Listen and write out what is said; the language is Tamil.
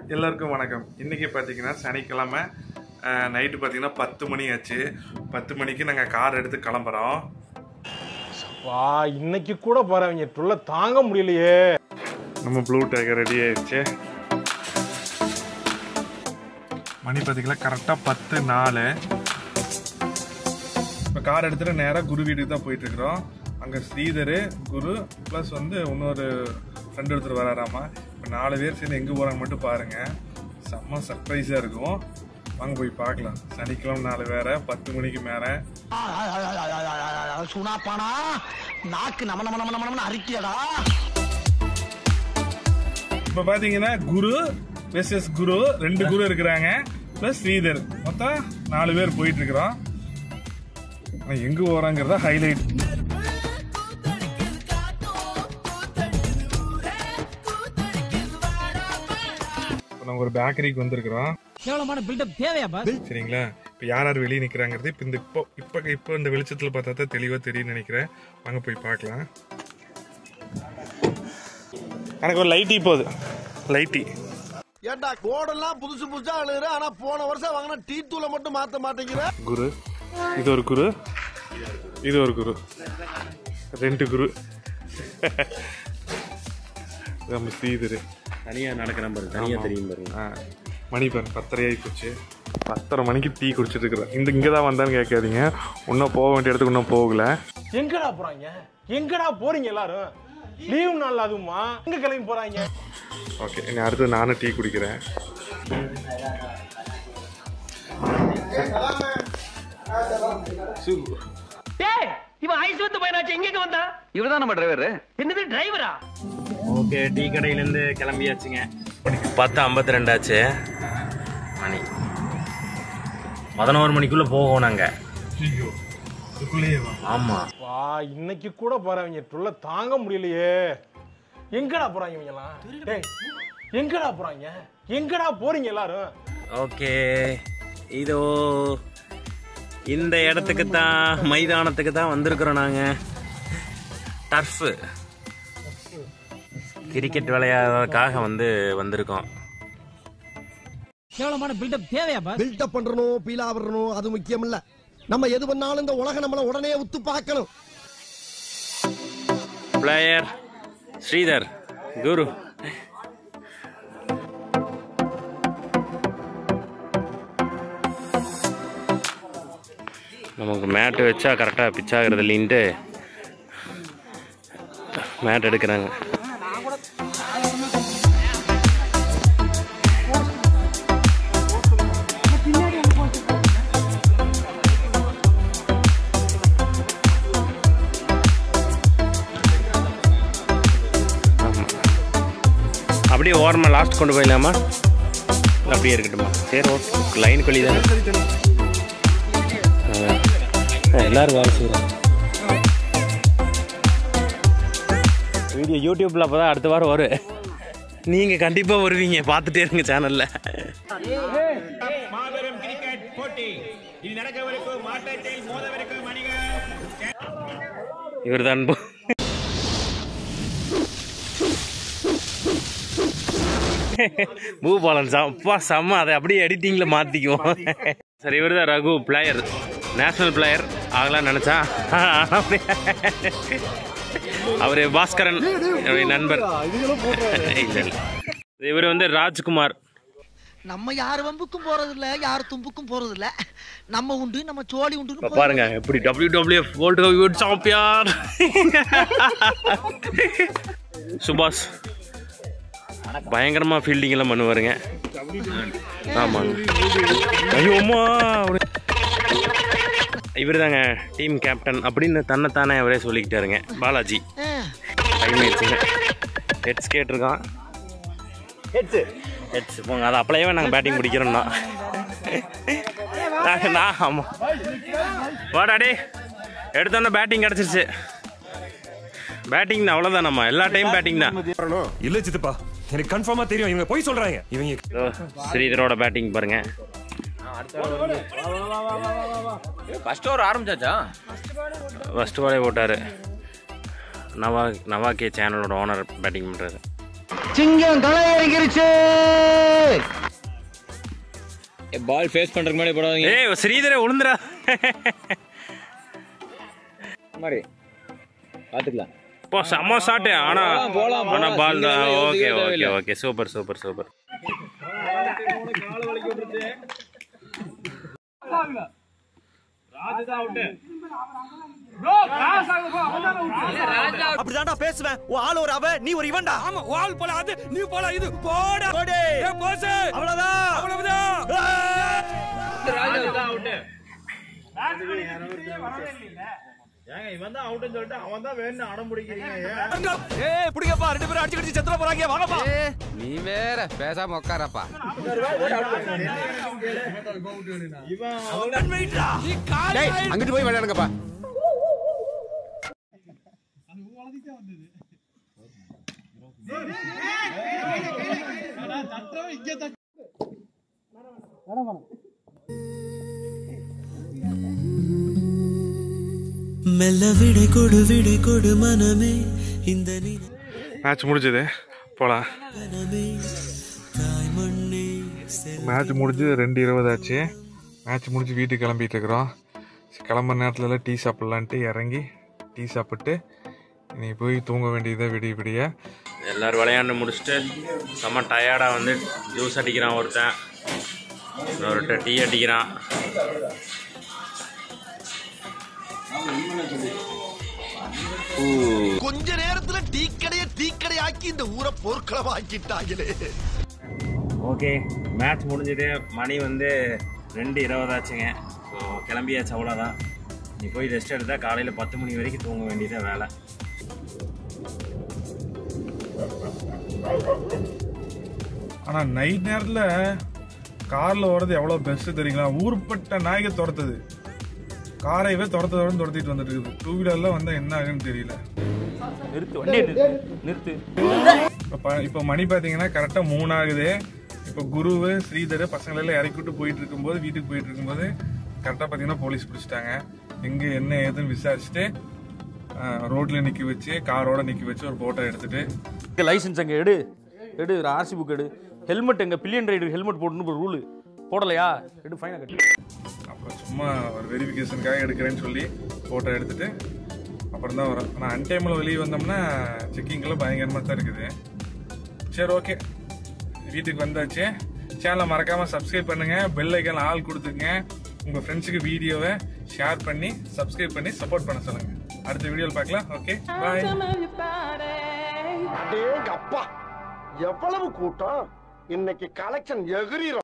எல்லாருக்கும் வணக்கம் இன்னைக்கு பார்த்தீங்கன்னா சனிக்கிழமை நைட்டு பார்த்தீங்கன்னா பத்து மணி ஆச்சு பத்து மணிக்கு நாங்கள் கார் எடுத்து கிளம்புறோம் வா இன்னைக்கு கூட போறவங்க தொல்லை தாங்க முடியலையே நம்ம ப்ளூ டேக்கர் ரெடி ஆயிடுச்சு மணி பார்த்தீங்கன்னா கரெக்டாக பத்து நாலு இப்போ கார் எடுத்துட்டு நேராக குரு வீட்டுக்கு தான் போயிட்டு இருக்கிறோம் அங்கே ஸ்ரீதர் குரு ப்ளஸ் வந்து இன்னொரு ஃப்ரெண்ட் ஒருத்தர் வராராமா இப்போ நாலு பேர் சேர்ந்து எங்கே போகிறாங்க மட்டும் பாருங்க செம்ம சர்ப்ரைஸாக இருக்கும் வாங்க போய் பார்க்கலாம் சனிக்கிழமை நாலு வேற பத்து மணிக்கு மேலே சுனாப்பானா நாக்கு நம நம நம நம அரிக்கியடா இப்போ பார்த்தீங்கன்னா குரு வெர்சஸ் குரு ரெண்டு குரு இருக்கிறாங்க ப்ளஸ் ஸ்ரீதர் மொத்தம் நாலு பேர் போயிட்டு இருக்கிறோம் ஆனா எங்க போறாங்கிறதா ஹைலைட் இப்போ நம்ம ஒரு பேக்கரிக்கு வந்திருக்கிறோம் கேவலமான பில்டப் தேவையா பாஸ் சரிங்களா இப்போ யார் யார் வெளியே நிற்கிறாங்கிறது இப்போ இந்த இப்போ இப்போ இப்போ இந்த வெளிச்சத்தில் பார்த்தா தான் தெளிவாக தெரியும்னு நினைக்கிறேன் வாங்க போய் பார்க்கலாம் எனக்கு ஒரு லைட்டி போகுது லைட்டி ஏண்டா கோடெல்லாம் புதுசு புதுசா அழுகுற ஆனா போன வருஷம் வாங்கின டீ தூளை மட்டும் மாத்த மாட்டேங்கிற குரு இது ஒரு குரு இது ஒரு குரு ரெண்டு குரு நம்ம ஸ்ரீதரு தனியா நடக்கிறேன் பாருங்க தனியா தெரியும் பாருங்க ஆ மணி பாரு பத்தரை ஆகி போச்சு பத்தரை மணிக்கு டீ குடிச்சிட்டு இருக்கிறேன் இந்த இங்கே தான் வந்தான்னு கேட்காதீங்க இன்னும் போக வேண்டிய இடத்துக்கு இன்னும் போகல எங்கடா போறாங்க எங்கடா போறீங்க எல்லாரும் லீவ் நாள் அதுவுமா எங்க கிளம்பி போறாங்க ஓகே இனி அடுத்து நானும் டீ குடிக்கிறேன் டேய் இவன் ஐஸ் வந்து பையனாச்சு எங்க வந்தா இவர்தான் நம்ம டிரைவர் என்னது டிரைவரா ஓகே டீ கடையிலேருந்து கிளம்பியாச்சுங்க பத்து ஐம்பத்தி ரெண்டாச்சு மணி பதினோரு மணிக்குள்ள போவோம் நாங்க ஐயோ இதுக்குள்ளேயே வா ஆமா வா இன்னைக்கு கூட போறவங்க தொல்லை தாங்க முடியலையே எங்கடா போறாங்க இவங்க எல்லாம் டேய் எங்கடா போறாங்க எங்கடா போறீங்க எல்லாரும் ஓகே இதோ இந்த இடத்துக்கு தான் மைதானத்துக்கு தான் வந்திருக்கிறோம் நாங்க டர்ஃபு கிரிக்கெட் விளையாடுறதுக்காக வந்து வந்திருக்கோம் கேவலமான பில்டப் தேவையா பாஸ் பில்டப் பண்றணும் பீலா வரணும் அது முக்கியம் இல்ல நம்ம எது பண்ணாலும் இந்த உலகம் நம்மள உடனே உத்து பார்க்கணும் பிளேயர் ஸ்ரீதர் குரு நமக்கு மேட்டு வச்சா கரெக்டாக பிச் ஆகிறது இல்லைன்ட்டு மேட் எடுக்கிறாங்க ஆமா. அப்படியே ஓரமாக லாஸ்ட் கொண்டு போயிடலாமா அப்படியே இருக்கட்டுமா சரி ஓகே லைன் கொல்லி தானே அதான். எல்லாரும் வேலை செய்கிறோம் வீடியோ யூடியூப்பில் அப்போ தான் அடுத்த வாரம் வரும் நீங்கள் கண்டிப்பாக வருவீங்க பார்த்துட்டே இருங்க சேனலில் இவர் தான் பூபாலன் அப்பா செம்ம அதை அப்படியே எடிட்டிங்கில் மாற்றிக்குவோம் சரி இவர் தான் ரகு பிளேயர் நேஷனல் பிளேயர் ஆகலாம்னு நினச்சா அவர் பாஸ்கரன் என்னுடைய நண்பர் இல்லை இல்லை இவர் வந்து ராஜ்குமார் நம்ம யார் வம்புக்கும் போறது இல்ல யார் தும்புக்கும் போறது இல்ல நம்ம உண்டு நம்ம சோழி இப்ப உண்டு பாருங்க எப்படி W W F world cup champion சுபாஷ் பயங்கரமா ஃபீல்டிங் எல்லாம் பண்ணுவாருங்க ஆமாங்க ஐயோ அம்மா இவர் தாங்க டீம் கேப்டன் அப்படின்னு தன்னைத்தானே அவரே சொல்லிக்கிட்டாருங்க பாலாஜி டைம் ஆயிடுச்சுங்க ஹெட்ஸ் கேட்டிருக்கான் ஹெட்ஸ் ஹெட்ஸ் போங்க அது அப்பளையவே நாங்கள் பேட்டிங் பிடிக்கிறோம்னா நான் நான் ஆமாம் வாடாடி எடுத்தோன்னே பேட்டிங் கிடச்சிருச்சு பேட்டிங் தான் அவ்வளோதான் நம்ம எல்லா டைம் பேட்டிங் தான் இல்ல சித்தப்பா எனக்கு கன்ஃபார்மா தெரியும் இவங்க போய் சொல்றாங்க இவங்க இதோ ஸ்ரீதரோட பேட்டிங் பாருங்க ஃபர்ஸ்ட் ஓவர் ஆரம்பிச்சாச்சா ஃபஸ்ட் பாலே போட்டார் நவா நவாகே சேனலோட ஓனர் பேட்டிங் பண்ணுறாரு சிங்கம் களை இறங்கிருச்சு பால் ஃபேஸ் பண்றதுக்கு முன்னாடி போடாதீங்க ஏய் ஸ்ரீதரே உளுந்துரா மாதிரி பாத்துக்கலாம் போ செம்ம ஷாட்டு ஆனா போலாம், ஆனா போலாம். பால் தான் சிங்கிள் ஓகே யோசிக்கவே ஓகே தேவையில்ல. ஓகே சூப்பர் சூப்பர் சூப்பர் அப்படிதான்டா பேசுவேன் உன் ஆள் ஒரு அவ நீ ஒரு இவன்டா ஆமா வால் போல அது நீ போல இது போடா போடு போஸ் அவ்வளவுதான் அவ்வளவுதான் ஏய் புடிங்கப்பா ரெண்டு பேரும் அடிச்சு அடிச்சு செத்துற போறாங்க வாங்கப்பா நீ வேற பேசாம உட்காரப்பா அங்கிட்டு போய் விளையாடுங்கப்பா மெல்ல விடை கொடு விடை கொடு மனமே இந்த மேட்ச் முடிஞ்சது போகலாம் நிலமே தாய் மண்ணே மேட்ச் முடிஞ்சு ரெண்டு இருபது ஆச்சு மேட்ச் முடிஞ்சு வீட்டுக்கு கிளம்பிட்டு இருக்கிறோம் கிளம்புற நேரத்தில் டீ சாப்பிட்லான்ட்டு இறங்கி டீ சாப்பிட்டு நீ போய் தூங்க வேண்டியதை விடிய விடிய எல்லாரும் விளையாண்டு முடிச்சுட்டு செம்ம டயர்டாக வந்து ஜூஸ் அடிக்கிறான் ஒருத்தன் ஒருத்தன் டீ அடிக்கிறான் கொஞ்ச நேரத்துல டீ கடைய டீ கடையாக்கி இந்த ஊரை போர்க்களமாக்கிட்டாங்களே ஓகே மேட்ச் முடிஞ்சது மணி வந்து ரெண்டு இருபதாச்சுங்க ஸோ கிளம்பியாச்சு அவ்வளோதான் நீ போய் ரெஸ்ட் எடுத்தால் காலையில் பத்து மணி வரைக்கும் தூங்க வேண்டியதான் வேலை ஆனால் நைட் நேரத்தில் காரில் ஓடுறது எவ்வளோ பெஸ்ட்டு தெரியுங்களா ஊர்பட்ட நாய்க்கு துரத்துது காரையவே துரத்த துரத்து துரத்திட்டு வந்துட்டு இருக்குது டூ வீலரில் வந்தால் என்ன ஆகுன்னு தெரியல நிறுத்து வண்டியை நிறுத்து நிறுத்து இப்போ ப இப்போ மணி பார்த்தீங்கன்னா கரெக்டாக மூணு ஆகுது இப்போ குருவு ஸ்ரீதர் பசங்களெல்லாம் இறக்கிட்டு போயிட்டு இருக்கும்போது வீட்டுக்கு போயிட்டு இருக்கும்போது கரெக்டாக பார்த்தீங்கன்னா போலீஸ் பிடிச்சிட்டாங்க எங்கே என்ன ஏதுன்னு விசாரிச்சுட்டு ரோட்டில் நிற்க வச்சு காரோட நிற்க வச்சு ஒரு ஃபோட்டோ எடுத்துட்டு லைசன்ஸ் அங்கே எடு எடு ஆர்சி புக் எடு ஹெல்மெட் எங்க பில்லியன் ரைடர் ஹெல்மெட் போடணும் ஒரு ரூல் போடலையா எடு ஃபைனை கட்டு அப்புறம் சும்மா ஒரு வெரிஃபிகேஷனுக்காக எடுக்கிறேன்னு சொல்லி ஃபோட்டோ எடுத்துட்டு அப்புறம் தான் வரோம் ஆனால் அன்டைமில் வெளியே வந்தோம்னா செக்கிங்கெல்லாம் பயங்கரமாக தான் இருக்குது சரி ஓகே வீட்டுக்கு வந்தாச்சு சேனலை மறக்காமல் சப்ஸ்கிரைப் பண்ணுங்கள் பெல் ஐக்கான் ஆள் கொடுத்துங்க உங்கள் ஃப்ரெண்ட்ஸுக்கு வீடியோவை ஷேர் பண்ணி சப்ஸ்கிரைப் பண்ணி சப்போர்ட் பண்ண சொல்லுங்கள் அடுத்த வீடியோவில் பார்க்கலாம் ஓகே பாய் அப்பா எவ்வளவு கூட்டம் இன்னைக்கு கலெக்ஷன் எகிரிரும்